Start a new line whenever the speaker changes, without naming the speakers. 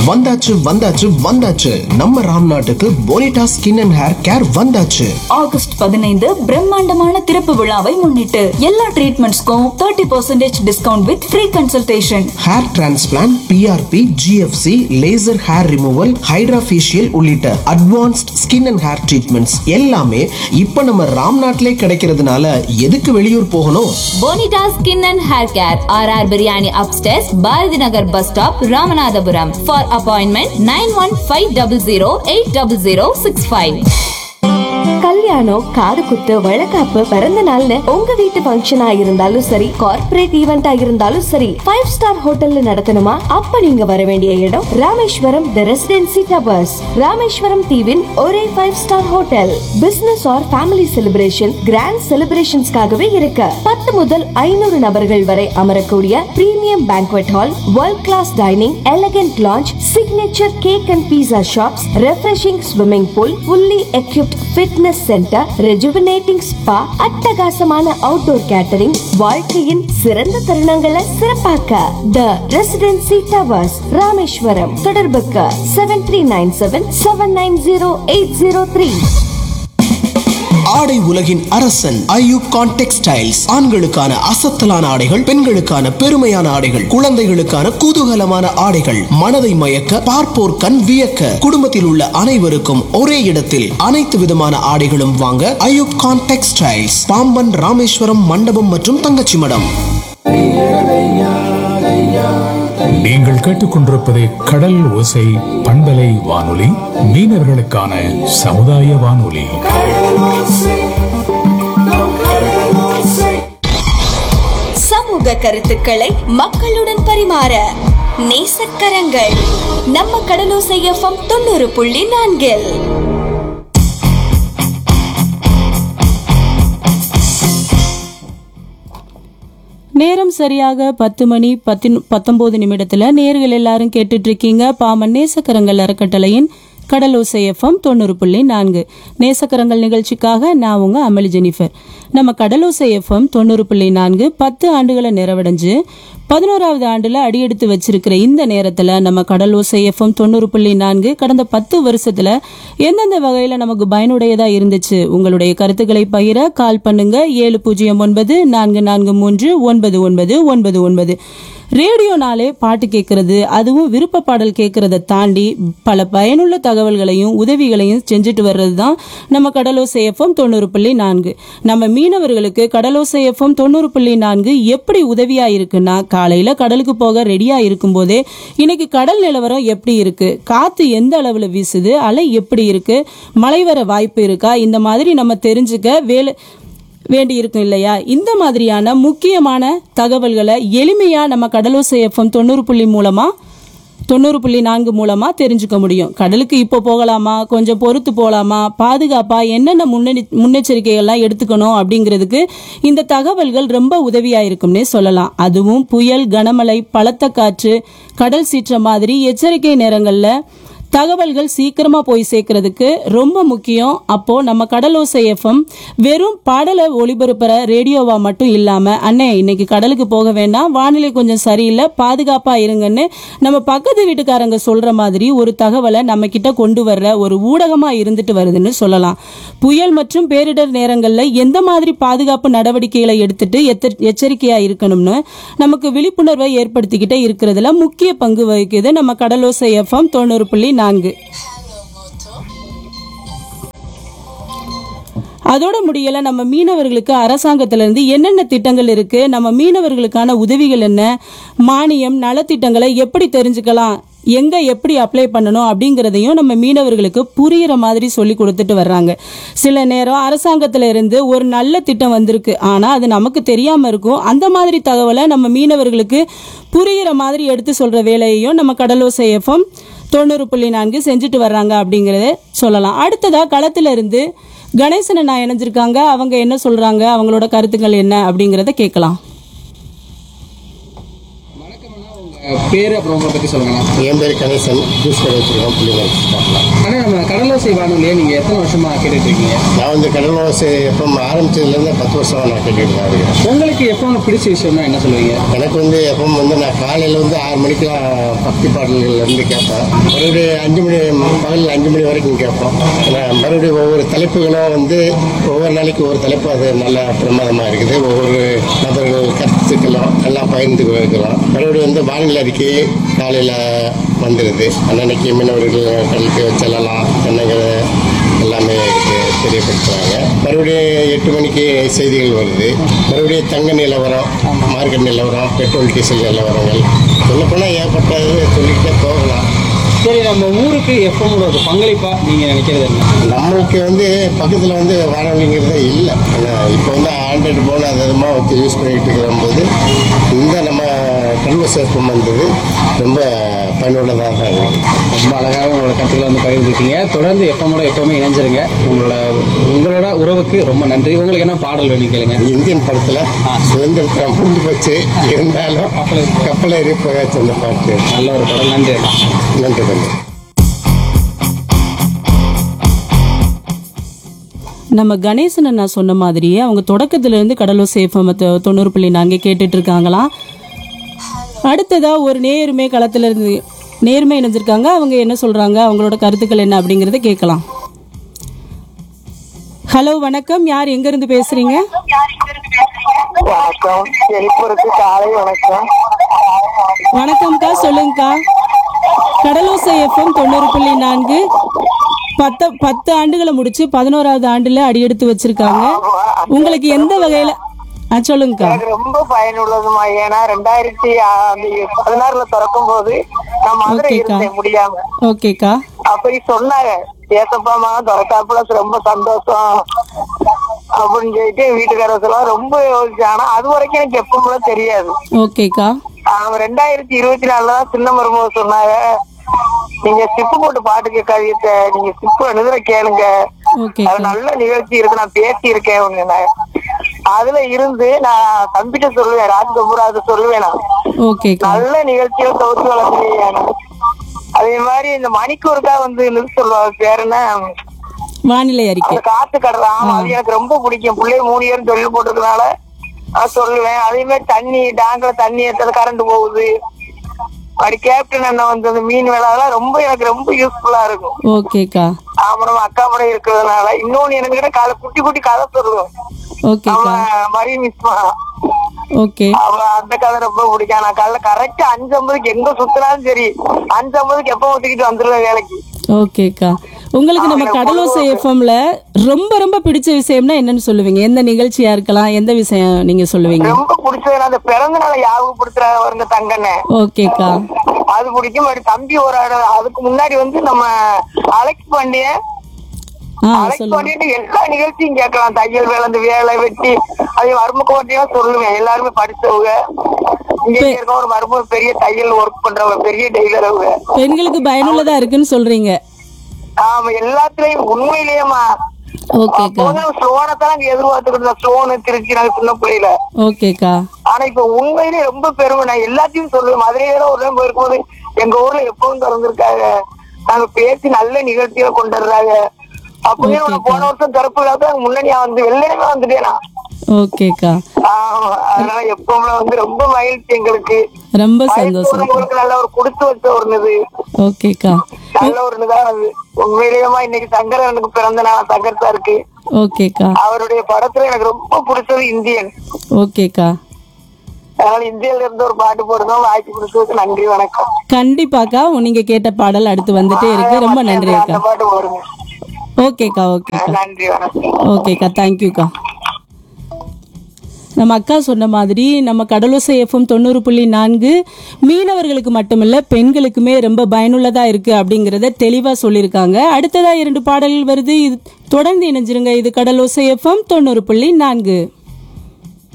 வந்தாச்சு வந்தாச்சு வந்தாச்சு நம்ம ராம் நாட்டுக்கு Bonita skin and hair care வந்தாச்சு
ஆகஸ்ட் பதினைந்து பிரம்மாண்டமான திறப்பு விழாவை முன்னிட்டு எல்லா ட்ரீட்மெண்ட்ஸ்க்கும் thirty percentage discount with free consultation
hair transplant PRP GFC laser hair removal hydra facial உள்ளிட்ட advanced skin and hair treatments எல்லாமே இப்ப நம்ம ராம் நாட்டிலே கிடைக்கிறதுனால எதுக்கு வெளியூர் போகணும்
Bonita skin and hair care R R biryani upstairs Bharathi Nagar bus stop Ramanathapuram for appointment nine one five double zero eight double zero six five
கல்யாணம் காது குத்து வழக்காப்பு பிறந்த நாள்னு உங்க வீட்டு ஃபங்க்ஷனா இருந்தாலும் சரி கார்ப்பரேட் ஈவெண்டா இருந்தாலும் சரி ஃபைவ் ஸ்டார் ஹோட்டல்ல நடத்தணுமா அப்ப நீங்க வர வேண்டிய இடம் Rameswaram the residency towers Rameswaram தீவின் ஒரே five star hotel business or family celebration grand செலிப்ரேஷன்ஸ்க்காகவே இருக்கு பத்து முதல் ஐநூறு நபர்கள் வரை அமரக்கூடிய premium banquet hall world class dining elegant lounge signature cake and pizza shops refreshing swimming pool fully equipped fitness centre rejuvenating spa அட்டகாசமான அவுட்டோர் கேட்டரிங் வாழ்க்கையின் சிறந்த தருணங்களை சிறப்பாக்க த ரெசிடென்சி டவர்ஸ் ராமேஸ்வரம் தொடர்புக்கு seven three nine seven seven nine zero eight zero three
ஆடை உலகின் அரசன் Ayub Khan textiles ஆண்களுக்கான அசத்தலான ஆடைகள் பெண்களுக்கான பெருமையான ஆடைகள் குழந்தைகளுக்கான குதூகலமான ஆடைகள் மனதை மயக்க பார்ப்போர் கண் வியக்க குடும்பத்தில் உள்ள அனைவருக்கும் ஒரே இடத்தில் அனைத்து விதமான ஆடைகளும் வாங்க ஐயூப் கான் டெக்ஸ்டைல்ஸ் பாம்பன் ராமேஸ்வரம் மண்டபம் மற்றும் தங்கச்சி மடம்
நீங்கள் கேட்டுக்கொண்டிருப்பது கடல் ஓசை பண்பலை வானொலி மீனவர்களுக்கான சமுதாய வானொலி
சமூக கருத்துக்களை மக்களுடன் பரிமாற நேசக்கரங்கள் நம்ம கடலோசை எஃப்எம் தொண்ணூறு புள்ளி நான்கில்
நேரம் சரியாக பத்து மணி பத்தின் பத்தொன்பது நிமிடத்துல நேர்கள் எல்லாரும் கேட்டுட்டு இருக்கீங்க பாமன் நேசக்கரங்கள் அறக்கட்டளையின் கடலோசை எஃப்எம் தொண்ணூறு புள்ளி நான்கு நேசக்கரங்கள் நிகழ்ச்சிக்காக நான் உங்க அமளி ஜெனிஃபர் நம்ம கடலோசை எஃப்எம் தொண்ணூறு புள்ளி நான்கு பத்து ஆண்டுகளை நிறைவடைஞ்சு பதினோராவது ஆண்டுல அடியெடுத்து வச்சிருக்கிற இந்த நேரத்துல நம்ம கடலோசை எஃப்எம் தொண்ணூறு புள்ளி நான்கு கடந்த பத்து வருஷத்துல எந்தெந்த வகையில நமக்கு பயனுடையதா இருந்துச்சு உங்களுடைய கருத்துக்களை பகிர கால் பண்ணுங்க ஏழு பூஜ்ஜியம் ஒன்பது நான்கு நான்கு மூன்று ஒன்பது ஒன்பது ஒன்பது ஒன்பது ரேடியோனாலே பாட்டு கேட்கறது அதுவும் விருப்ப பாடல் கேட்கறத தாண்டி பல பயனுள்ள தகவல்களையும் உதவிகளையும் செஞ்சுட்டு வர்றது தான் நம்ம கடலோசை எஃப்எம் தொண்ணூறு புள்ளி நான்கு நம்ம மீனவர்களுக்கு கடலோசை எஃப்எம் தொண்ணூறு புள்ளி நான்கு எப்படி உதவியா இருக்குன்னா காலையில கடலுக்கு போக ரெடியா இருக்கும்போதே இன்னைக்கு கடல் நிலவரம் எப்படி இருக்கு காத்து எந்த அளவுல வீசுது அலை எப்படி இருக்கு மழை வர வாய்ப்பு இருக்கா இந்த மாதிரி நம்ம தெரிஞ்சுக்க வேலை வேண்டி இருக்கும் இல்லையா இந்த மாதிரியான முக்கியமான தகவல்களை எளிமையா நம்ம கடலோசை எஃப்எம் தொண்ணூறு புள்ளி மூலமா தொண்ணூறு புள்ளி நான்கு மூலமா தெரிஞ்சுக்க முடியும் கடலுக்கு இப்போ போகலாமா கொஞ்சம் பொறுத்து போகலாமா பாதுகாப்பா என்னென்ன முன்னெ முன்னெச்சரிக்கைகள்லாம் எடுத்துக்கணும் அப்படிங்கிறதுக்கு இந்த தகவல்கள் ரொம்ப உதவியா இருக்கும்னே சொல்லலாம் அதுவும் புயல் கனமழை பலத்த காற்று கடல் சீற்றம் மாதிரி எச்சரிக்கை நேரங்கள்ல தகவல்கள் சீக்கிரமா போய் சேர்க்கறதுக்கு ரொம்ப முக்கியம் அப்போ நம்ம கடலோசை எஃப்எம் வெறும் பாடலை ஒளிபரப்புற ரேடியோவா மட்டும் இல்லாம அண்ணே இன்னைக்கு கடலுக்கு போக வேண்டாம் வானிலை கொஞ்சம் சரியில்லை பாதுகாப்பா இருங்கன்னு நம்ம பக்கத்து வீட்டுக்காரங்க சொல்ற மாதிரி ஒரு தகவலை நம்ம கிட்ட கொண்டு வர்ற ஒரு ஊடகமா இருந்துட்டு வருதுன்னு சொல்லலாம் புயல் மற்றும் பேரிடர் நேரங்கள்ல எந்த மாதிரி பாதுகாப்பு நடவடிக்கைகளை எடுத்துட்டு எத்த- எச்சரிக்கையா இருக்கணும்னு நமக்கு விழிப்புணர்வை ஏற்படுத்திக்கிட்டே இருக்கிறதுல முக்கிய பங்கு வகிக்குது நம்ம கடலோசை எஃப்எம் தொண்ணூறு புள்ளி நான்கு அதோட முடியல நம்ம மீனவர்களுக்கு அரசாங்கத்துல இருந்து என்னென்ன திட்டங்கள் இருக்கு நம்ம மீனவர்களுக்கான உதவிகள் என்ன மானியம் நலத்திட்டங்களை எப்படி தெரிஞ்சுக்கலாம் எங்க எப்படி அப்ளை பண்ணணும் அப்படிங்கறதையும் நம்ம மீனவர்களுக்கு புரியுற மாதிரி சொல்லி கொடுத்துட்டு வர்றாங்க சில நேரம் அரசாங்கத்துல இருந்து ஒரு நல்ல திட்டம் வந்திருக்கு ஆனா அது நமக்கு தெரியாம இருக்கும் அந்த மாதிரி தகவலை நம்ம மீனவர்களுக்கு புரியுற மாதிரி எடுத்து சொல்ற வேலையையும் நம்ம கடலோசை எஃப்எம் தொண்ணூறு புள்ளி நான்கு செஞ்சுட்டு வர்றாங்க அப்படிங்கறத சொல்லலாம் அடுத்ததா களத்துல இருந்து கணேசன் அண்ணா இணைஞ்சிருக்காங்க அவங்க என்ன சொல்றாங்க அவங்களோட கருத்துக்கள் என்ன அப்படிங்கறத கேட்கலாம்
வணக்கம் அண்ணா உங்க
பேர் அப்புறம் உங்களை பற்றி சொல்லுங்களா
என் பேர் கணேசன் ஜூஸ் கடை வச்சிருக்கோம் பிள்ளைங்க
ஆனால் நம்ம கடலோசை வானொலியை நீங்கள் எத்தனை வருஷமா கேட்டுட்டு இருக்கீங்க
நான் வந்து கடல் ஓசை எப்போ ஆரம்பிச்சதுலேருந்து பத்து வருஷமா நான் கேட்டுட்டு தான் இருக்கேன்
உங்களுக்கு எப்போ பிடிச்ச விஷயம்னா என்ன சொல்லுவீங்க
எனக்கு வந்து எப்போ வந்து நான் காலையில் வந்து ஆறு மணிக்கெலாம் பக்தி பாடல்கள்ல இருந்து கேட்பேன் மறுபடியும் அஞ்சு மணி பகல் அஞ்சு மணி வரைக்கும் கேட்போம் ஏன்னா மறுபடியும் ஒவ்வொரு தலைப்புகளும் வந்து ஒவ்வொரு நாளைக்கு ஒவ்வொரு தலைப்பு அது நல்ல பிரமாதமாக இருக்குது ஒவ்வொரு நபர்கள் கருத்துக்களும் எல்லாம் பகிர்ந்து வைக்கலாம் மறுபடியும் வந்து வானிலை அறிக்கை காலையில் வந்துடுது அன்னன்னைக்கு மீனவர்கள் கடலுக்கு செல்லலாம் என்னங்கிற எல்லாமே இருக்கு தெரியப்படுத்துறாங்க மறுபடியும் எட்டு மணிக்கு செய்திகள் வருது மறுபடியும் தங்க நிலவரம் மார்க்கெட் நிலவரம் பெட்ரோல் டீசல் நிலவரங்கள் சொல்லப்போனால் ஏற்பட்டது சொல்லிக்கிட்டே போகலாம்
சரி நம்ம ஊருக்கு எஃப்எம்மோட ஒரு பங்களிப்பா நீங்கள் நினைக்கிறது என்ன
நம்மளுக்கு வந்து பக்கத்தில் வந்து வானொலிங்கிறதே இல்லை ஆனால் இப்போ வந்து ஆண்ட்ராய்டு ஃபோன் அது அதுமாக வச்சு யூஸ் பண்ணிகிட்டு இருக்கிற போது இந்த நம்ம கல்வ சேர்ப்பம் வந்தது ரொம்ப பயனுள்ளதாக தான் இருக்குது
ரொம்ப அழகாக உங்களோட கருத்துக்களை வந்து பகிர்ந்துருக்கீங்க தொடர்ந்து எப்பமோட எப்பவுமே இணைஞ்சிருங்க உங்களோட உங்களோட உறவுக்கு ரொம்ப நன்றி உங்களுக்கு என்ன பாடல் வேணும் கேளுங்க
இந்தியன் படத்தில் சுதந்திரத்தில் முடிஞ்சு போச்சு இருந்தாலும் கப்பலை எரிப்பகாச்சு அந்த பாட்டு
நல்ல ஒரு பாடல் நன்றி அண்ணா.
நன்றி நன்றி
நம்ம கணேசன் அண்ணா சொன்ன மாதிரியே அவங்க தொடக்கத்துல இருந்து கடலூர் சேஃபம் தொண்ணூறு புள்ளி நான்கு கேட்டுட்டு இருக்காங்களாம் அடுத்ததா ஒரு நேருமே களத்துல இருந்து நேர்மை இணைஞ்சிருக்காங்க அவங்க என்ன சொல்றாங்க அவங்களோட கருத்துக்கள் என்ன அப்படிங்கறத கேட்கலாம் ஹலோ வணக்கம் யார் எங்க இருந்து பேசுறீங்க
வணக்கம் எழுப்புறதுக்கு காலை வணக்கம்
வணக்கம்க்கா சொல்லுங்கக்கா கடலோசை எஃப்எம் தொண்ணூறு புள்ளி நான்கு பத்து பத்து ஆண்டுகளை முடிச்சு பதினோராவது ஆண்டுல அடியெடுத்து வச்சிருக்காங்க உங்களுக்கு எந்த வகையில ஆ சொல்லுங்கக்கா
எனக்கு ரொம்ப பயனுள்ளதுமா ஏன்னா ரெண்டாயிரத்தி பதினாறுல திறக்கும் போது நான் மதுரை
ஓகேக்கா.
இருந்தேன் முடியாம
ஓகேக்கா
அப்படி சொன்னாங்க ஏசப்பாமா திறக்காப்புல ரொம்ப சந்தோஷம் அப்படின்னு சொல்லிட்டு வீட்டுக்காரர் எல்லாம் ரொம்ப யோசிச்சேன் ஆனா அது வரைக்கும் எனக்கு எப்பவுமே தெரியாது
ஓகேக்கா
அவங்க ரெண்டாயிரத்தி இருபத்தி நாலுல தான் சின்ன மருமக சொன்னாங்க நீங்க சிப்பு போட்டு பாட்டு கேட்காதீங்க நீங்க சிப்பு எழுதுற கேளுங்க அது
ஓகேக்கா
நல்ல நிகழ்ச்சி இருக்கு நான் பேசி இருக்கேன் அப்படின்னாங்க. அதுல இருந்து நான் தம்பிட்ட சொல்லுவேன் ராஜ்கபூர் அதை சொல்லுவேன் நான்
ஓகேக்கா
நல்ல நிகழ்ச்சிகள் தவிர்த்து வளர்த்துறீங்க அதே மாதிரி இந்த மணிக்கூருக்கா வந்து நிறுத்த சொல்லுவாங்க பேர் என்ன
வானிலை அறிக்கை
அந்த காத்து கடலை ஆமா அது எனக்கு ரொம்ப பிடிக்கும் பிள்ளை மூணு பேரும் தொழில் போட்டிருக்கனால நான் சொல்லுவேன் அதே மாதிரி தண்ணி டேங்க்ல தண்ணி ஏற்றது கரண்ட் போகுது அப்படி கேப்டன் அண்ணன் வந்து அந்த மீன் வேலை அதெல்லாம் ரொம்ப எனக்கு ரொம்ப யூஸ்ஃபுல்லா இருக்கும்
ஓகேக்கா
அப்புறம் அக்கா படம் இருக்கிறதுனால இன்னொன்னு எனக்கு கிட்ட கதை குட்டி குட்டி கதை சொல்லுவோம்
ஓகேக்கா
அவன் மரி மிஸ்
ஓகே
அவ அந்த கதை ரொம்ப பிடிக்கும் நான் காலைல கரெக்டா அஞ்சு ஐம்பதுக்கு எங்க சுத்தினாலும் சரி அஞ்சு ஐம்பதுக்கு எப்ப ஒத்துக்கிட்டு வந்துருவேன் வேலைக்கு
ஓகேக்கா உங்களுக்கு நம்ம கடலோசை எஃப்எம்ல ரொம்ப ரொம்ப பிடிச்ச விஷயம்னா என்னன்னு சொல்லுவீங்க எந்த நிகழ்ச்சியா இருக்கலாம் எந்த விஷயம் நீங்க சொல்லுவீங்க
ரொம்ப பிடிச்சது அந்த பிறந்த நாளை ஞாபகப்படுத்துறாங்க வருங்க தங்கண்ணே
ஓகேக்கா
அது பிடிக்கும் மறுபடி தம்பி ஒரு ஆடு அதுக்கு முன்னாடி வந்து நம்ம அலெக்ஸ் பாண்டியன்
ஆ
அலெக்ஸ்
சொல்லுங்க
பாண்டியன் எல்லா நிகழ்ச்சியும் கேட்கலாம் தையல் வேலை அந்த வேலை வெட்டி அதே மருமக்கோட்டையும் சொல்லுவேன் எல்லாருமே படிச்சவங்க இங்க
பெ-
இருக்க ஒரு மருமக பெரிய தையல் ஒர்க் பண்றவங்க பெரிய டெய்லர் அவங்க
பெண்களுக்கு பயனுள்ளதா இருக்குன்னு சொல்றீங்க
ஆமா எல்லாத்துலயும் உண்மையிலேயேமா
ஓகேக்கா
ஸ்லோனை தான் நாங்க எதிர்பார்த்துக்கிட்டு இருந்தோம் ஸ்லோனு திருச்சி நாங்க சின்ன பிள்ளையில
ஓகேக்கா
ஆனா இப்ப உண்மையிலேயே ரொம்ப பெருமை நான் எல்லாத்தையும் சொல்லுவேன் மதுரையில ஒரு டைம் போயிருக்கும்போது எங்க ஊர்ல எப்பவும் திறந்திருக்காங்க நாங்க பேசி நல்ல நிகழ்ச்சிகளை கொண்டு வர்றாங்க அப்படியே நான் போன வருஷம் திறப்பு விழாக்கு முன்னாடியா வந்து வெள்ளையமே வந்துட்டேன் நான்
ஓகேக்கா
ஆமா அதனால எப்பவுமே வந்து ரொம்ப மகிழ்ச்சி எங்களுக்கு
ரொம்ப சந்தோஷம்
வயசுக்கு நல்ல ஒரு கொடுத்து வச்ச ஒரு இது
ஓகேக்கா
நல்ல ஒரு இதுதான் அது உண்மையிலேயேமா இன்னைக்கு சங்கர் எனக்கு பிறந்த நாள் சங்கர் சாருக்கு
ஓகேக்கா
அவருடைய படத்துல எனக்கு ரொம்ப பிடிச்சது இந்தியன்
ஓகேக்கா
அதனால இந்தியால இருந்து ஒரு பாட்டு போடுங்க வாய்ப்பு கொடுத்ததுக்கு நன்றி வணக்கம்
கண்டிப்பாக்கா நீங்க கேட்ட பாடல் அடுத்து வந்துட்டே இருக்கு ரொம்ப நன்றி அக்கா
அந்த பாட்டு போடுங்க
ஓகேக்கா ஓகேக்கா
நன்றி வணக்கம்
ஓகேக்கா தேங்க்யூக்கா நம்ம அக்கா சொன்ன மாதிரி நம்ம கடலோசை எஃப்எம் தொண்ணூறு புள்ளி நான்கு மீனவர்களுக்கு மட்டுமல்ல பெண்களுக்குமே ரொம்ப பயனுள்ளதா இருக்கு அப்படிங்கறத தெளிவா சொல்லியிருக்காங்க அடுத்ததா இரண்டு பாடல்கள் வருது இது தொடர்ந்து இணைஞ்சிருங்க இது கடலோசை எஃப்எம் தொண்ணூறு புள்ளி நான்கு